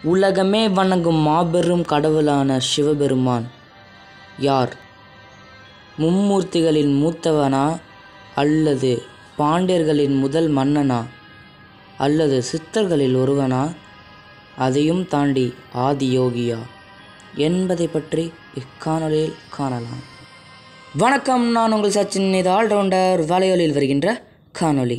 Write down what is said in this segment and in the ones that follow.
உலகமே வணங்கும் மாபெரும் கடவுளான சிவபெருமான் யார் மும்மூர்த்திகளின் மூத்தவனா அல்லது பாண்டியர்களின் முதல் மன்னனா அல்லது சித்தர்களில் ஒருவனா அதையும் தாண்டி ஆதியோகியா என்பதை பற்றி இக்காணொலியில் காணலாம் வணக்கம் நான் உங்கள் சச்சின் இது ஆல்ரவுண்டர் வலையொலியில் வருகின்ற காணொளி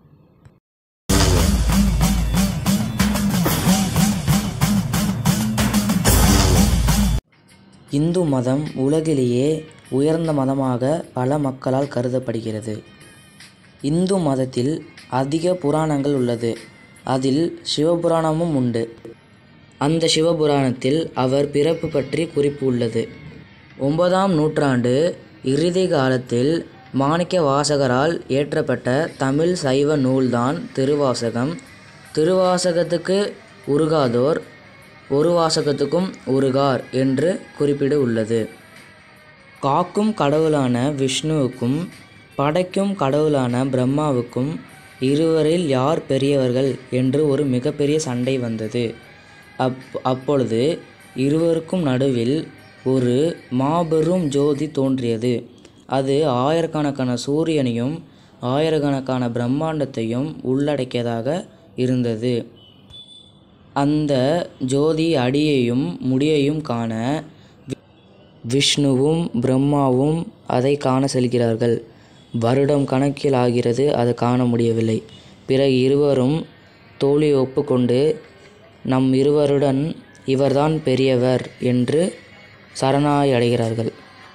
இந்து மதம் உலகிலேயே உயர்ந்த மதமாக பல மக்களால் கருதப்படுகிறது இந்து மதத்தில் அதிக புராணங்கள் உள்ளது அதில் சிவபுராணமும் உண்டு அந்த சிவபுராணத்தில் அவர் பிறப்பு பற்றி குறிப்பு உள்ளது ஒன்பதாம் நூற்றாண்டு இறுதி காலத்தில் மாணிக்க வாசகரால் இயற்றப்பட்ட தமிழ் சைவ நூல்தான் திருவாசகம் திருவாசகத்துக்கு உருகாதோர் ஒரு வாசகத்துக்கும் உருகார் என்று குறிப்பிட உள்ளது காக்கும் கடவுளான விஷ்ணுவுக்கும் படைக்கும் கடவுளான பிரம்மாவுக்கும் இருவரில் யார் பெரியவர்கள் என்று ஒரு மிகப்பெரிய சண்டை வந்தது அப் அப்பொழுது இருவருக்கும் நடுவில் ஒரு மாபெரும் ஜோதி தோன்றியது அது ஆயிரக்கணக்கான சூரியனையும் ஆயிரக்கணக்கான பிரம்மாண்டத்தையும் உள்ளடக்கியதாக இருந்தது அந்த ஜோதி அடியையும் முடியையும் காண வி- விஷ்ணுவும் பிரம்மாவும் அதை காண செல்கிறார்கள் வருடம் கணக்கில் ஆகிறது அதை காண முடியவில்லை பிறகு இருவரும் தோழி ஒப்புக்கொண்டு நம் இருவருடன் இவர்தான் பெரியவர் என்று சரணாய் அடைகிறார்கள்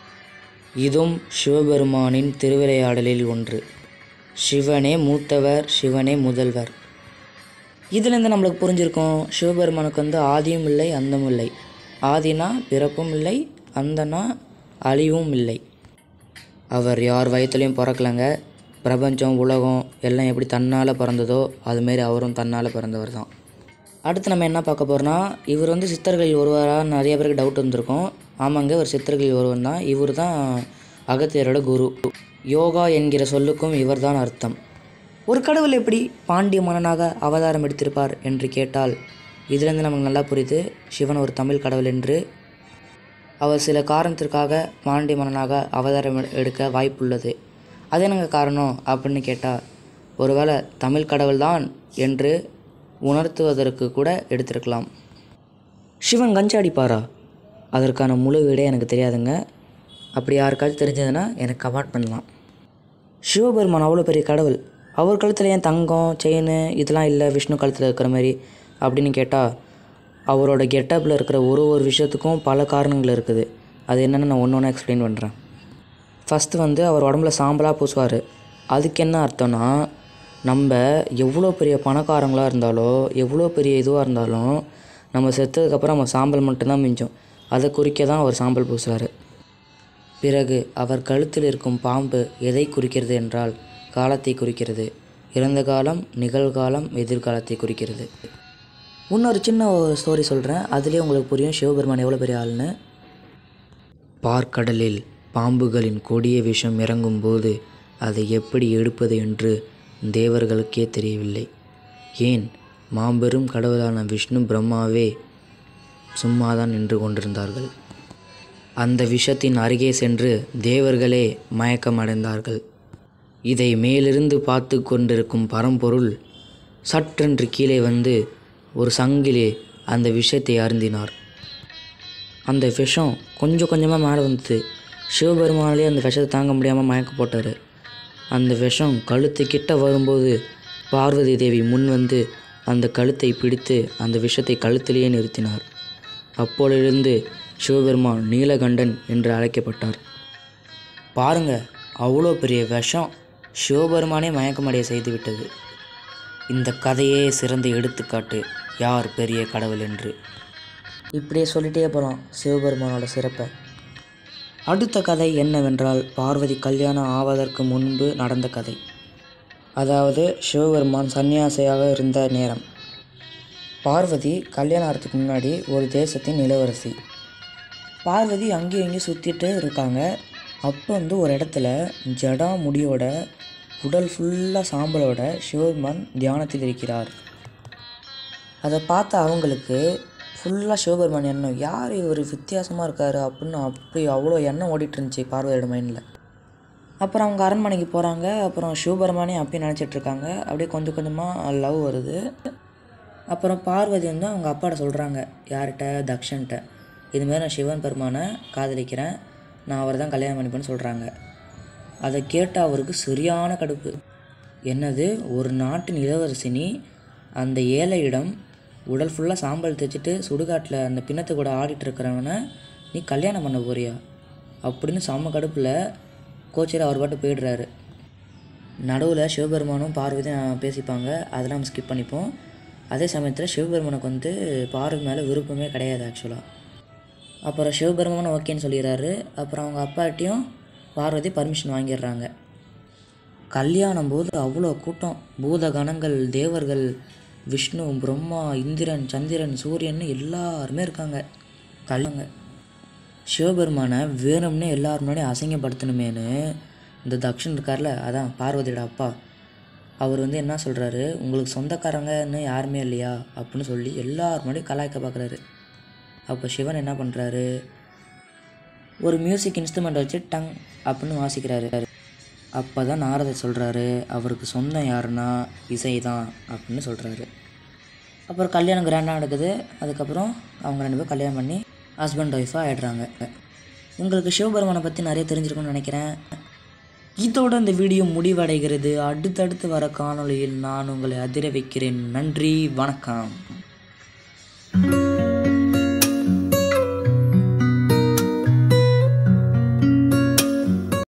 இதுவும் சிவபெருமானின் திருவிளையாடலில் ஒன்று சிவனே மூத்தவர் சிவனே முதல்வர் இதுலேருந்து நம்மளுக்கு புரிஞ்சிருக்கும் சிவபெருமானுக்கு வந்து ஆதியும் இல்லை அந்தமும் இல்லை ஆதினா பிறப்பும் இல்லை அந்தனா அழிவும் இல்லை அவர் யார் வயத்துலேயும் பிறக்கலைங்க பிரபஞ்சம் உலகம் எல்லாம் எப்படி தன்னால் பிறந்ததோ அதுமாரி அவரும் தன்னால் பிறந்தவர் தான் அடுத்து நம்ம என்ன பார்க்க போகிறோம்னா இவர் வந்து சித்தர்களில் ஒருவராக நிறைய பேருக்கு டவுட் வந்திருக்கும் ஆமாங்க ஒரு சித்தர்களில் ஒருவன் தான் இவர் தான் அகத்தியரோட குரு யோகா என்கிற சொல்லுக்கும் இவர்தான் அர்த்தம் ஒரு கடவுள் எப்படி பாண்டிய மன்னனாக அவதாரம் எடுத்திருப்பார் என்று கேட்டால் இதிலிருந்து நமக்கு நல்லா புரியுது சிவன் ஒரு தமிழ் கடவுள் என்று அவர் சில காரணத்திற்காக பாண்டிய மன்னனாக அவதாரம் எடு- எடுக்க வாய்ப்புள்ளது அது என்னங்க காரணம் அப்படின்னு கேட்டால் ஒருவேளை தமிழ் கடவுள்தான் என்று உணர்த்துவதற்கு கூட எடுத்திருக்கலாம் சிவன் கஞ்சா அடிப்பாரா அதற்கான முழு விடை எனக்கு தெரியாதுங்க அப்படி யாருக்காச்சும் தெரிஞ்சதுன்னா எனக்கு கமெண்ட் பண்ணலாம் சிவபெருமான் அவ்வளோ பெரிய கடவுள் அவர் கழுத்தில் ஏன் தங்கம் செயின் இதெல்லாம் இல்லை விஷ்ணு கழுத்தில் இருக்கிற மாதிரி அப்படின்னு கேட்டால் அவரோட கெட்டப்பில் இருக்கிற ஒரு ஒரு விஷயத்துக்கும் பல காரணங்கள் இருக்குது அது என்னென்னு நான் ஒன்று ஒன்றா எக்ஸ்பிளைன் பண்ணுறேன் ஃபஸ்ட்டு வந்து அவர் உடம்புல சாம்பலாக பூசுவார் அதுக்கு என்ன அர்த்தம்னா நம்ம எவ்வளோ பெரிய பணக்காரங்களாக இருந்தாலோ எவ்வளோ பெரிய இதுவாக இருந்தாலும் நம்ம செத்ததுக்கப்புறம் நம்ம சாம்பல் மட்டும்தான் மிஞ்சும் அதை குறிக்க தான் அவர் சாம்பல் பூசுவார் பிறகு அவர் கழுத்தில் இருக்கும் பாம்பு எதை குறிக்கிறது என்றால் காலத்தை குறிக்கிறது இறந்த காலம் நிகழ்காலம் எதிர்காலத்தை குறிக்கிறது இன்னொரு சின்ன ஸ்டோரி சொல்கிறேன் அதுலேயே உங்களுக்கு புரியும் சிவபெருமான் எவ்வளோ பெரிய ஆள்னு பார்க்கடலில் பாம்புகளின் கொடிய விஷம் இறங்கும்போது அதை எப்படி எடுப்பது என்று தேவர்களுக்கே தெரியவில்லை ஏன் மாபெரும் கடவுளான விஷ்ணு பிரம்மாவே சும்மாதான் நின்று கொண்டிருந்தார்கள் அந்த விஷத்தின் அருகே சென்று தேவர்களே மயக்கமடைந்தார்கள் இதை மேலிருந்து பார்த்து கொண்டிருக்கும் பரம்பொருள் சற்றென்று கீழே வந்து ஒரு சங்கிலே அந்த விஷத்தை அருந்தினார் அந்த விஷம் கொஞ்சம் கொஞ்சமாக மேலே வந்தது சிவபெருமானாலே அந்த விஷத்தை தாங்க முடியாமல் மயக்க போட்டார் அந்த விஷம் கழுத்து கிட்ட வரும்போது பார்வதி தேவி முன் வந்து அந்த கழுத்தை பிடித்து அந்த விஷத்தை கழுத்திலேயே நிறுத்தினார் அப்போதிலிருந்து சிவபெருமான் நீலகண்டன் என்று அழைக்கப்பட்டார் பாருங்க அவ்வளோ பெரிய விஷம் சிவபெருமானே மயக்கமடைய செய்துவிட்டது இந்த கதையே சிறந்த எடுத்துக்காட்டு யார் பெரிய கடவுள் என்று இப்படியே சொல்லிட்டே போகலாம் சிவபெருமானோட சிறப்பை அடுத்த கதை என்னவென்றால் பார்வதி கல்யாணம் ஆவதற்கு முன்பு நடந்த கதை அதாவது சிவபெருமான் சன்னியாசியாக இருந்த நேரம் பார்வதி கல்யாணம் ஆகிறதுக்கு முன்னாடி ஒரு தேசத்தின் இளவரசி பார்வதி அங்கேயும் இங்கேயும் சுற்றிட்டு இருக்காங்க அப்போ வந்து ஒரு இடத்துல ஜடா முடியோட உடல் ஃபுல்லாக சாம்பலோட சிவபெருமான் தியானத்தில் இருக்கிறார் அதை பார்த்த அவங்களுக்கு ஃபுல்லாக சிவபெருமான் எண்ணம் யார் இவர் வித்தியாசமாக இருக்கார் அப்படின்னு அப்படி அவ்வளோ எண்ணம் ஓடிட்டு இருந்துச்சு பார்வதியோட மைண்டில் அப்புறம் அவங்க அரண்மனைக்கு போகிறாங்க அப்புறம் சிவபெருமானே அப்பயும் நினச்சிட்டு இருக்காங்க அப்படியே கொஞ்சம் கொஞ்சமாக லவ் வருது அப்புறம் பார்வதி வந்து அவங்க அப்பாட்ட சொல்கிறாங்க யார்கிட்ட தக்ஷன்கிட்ட இதுமாரி நான் சிவன் பெருமானை காதலிக்கிறேன் நான் அவரை தான் கல்யாணம் பண்ணிப்பேன்னு சொல்கிறாங்க அதை கேட்ட அவருக்கு சரியான கடுப்பு என்னது ஒரு நாட்டின் இளவரசினி அந்த ஏழையிடம் உடல் ஃபுல்லாக சாம்பல் தைச்சிட்டு சுடுகாட்டில் அந்த பிணத்து கூட ஆடிட்டு இருக்கிறவனை நீ கல்யாணம் பண்ண போறியா அப்படின்னு செம்ம கடுப்பில் கோச்சர் அவர் பாட்டு போயிடுறாரு நடுவில் சிவபெருமானும் பார்வதியும் பேசிப்பாங்க அதெல்லாம் நம்ம ஸ்கிப் பண்ணிப்போம் அதே சமயத்தில் சிவபெருமானுக்கு வந்து பார்வதி மேலே விருப்பமே கிடையாது ஆக்சுவலாக அப்புறம் சிவபெருமானும் ஓகேன்னு சொல்லிடுறாரு அப்புறம் அவங்க அப்பாட்டையும் பார்வதி பர்மிஷன் வாங்கிடுறாங்க கல்யாணம் போது அவ்வளோ கூட்டம் பூத கணங்கள் தேவர்கள் விஷ்ணு பிரம்மா இந்திரன் சந்திரன் சூரியன் எல்லாருமே இருக்காங்க கல்யாங்க சிவபெருமானை வேணும்னே எல்லார் முன்னாடியும் அசிங்கப்படுத்தணுமேனு இந்த தக்ஷன் இருக்கார்ல அதான் பார்வதியோட அப்பா அவர் வந்து என்ன சொல்கிறாரு உங்களுக்கு சொந்தக்காரங்கன்னு யாருமே இல்லையா அப்படின்னு சொல்லி எல்லார் முன்னாடியும் கலாய்க்க பார்க்குறாரு அப்போ சிவன் என்ன பண்ணுறாரு ஒரு மியூசிக் இன்ஸ்ட்ருமெண்ட் வச்சு டங் அப்படின்னு வாசிக்கிறாரு அப்போ தான் நாரதர் சொல்கிறாரு அவருக்கு சொந்தம் யாருன்னா இசை தான் அப்படின்னு சொல்கிறாரு அப்புறம் கல்யாணம் கிராண்டாக நடக்குது அதுக்கப்புறம் அவங்க ரெண்டு பேரும் கல்யாணம் பண்ணி ஹஸ்பண்ட் ஒய்ஃபாக ஆயிடுறாங்க உங்களுக்கு சிவபெருமானை பற்றி நிறைய தெரிஞ்சிருக்கும்னு நினைக்கிறேன் இதோட இந்த வீடியோ முடிவடைகிறது அடுத்தடுத்து வர காணொளியில் நான் உங்களை அதிர வைக்கிறேன் நன்றி வணக்கம்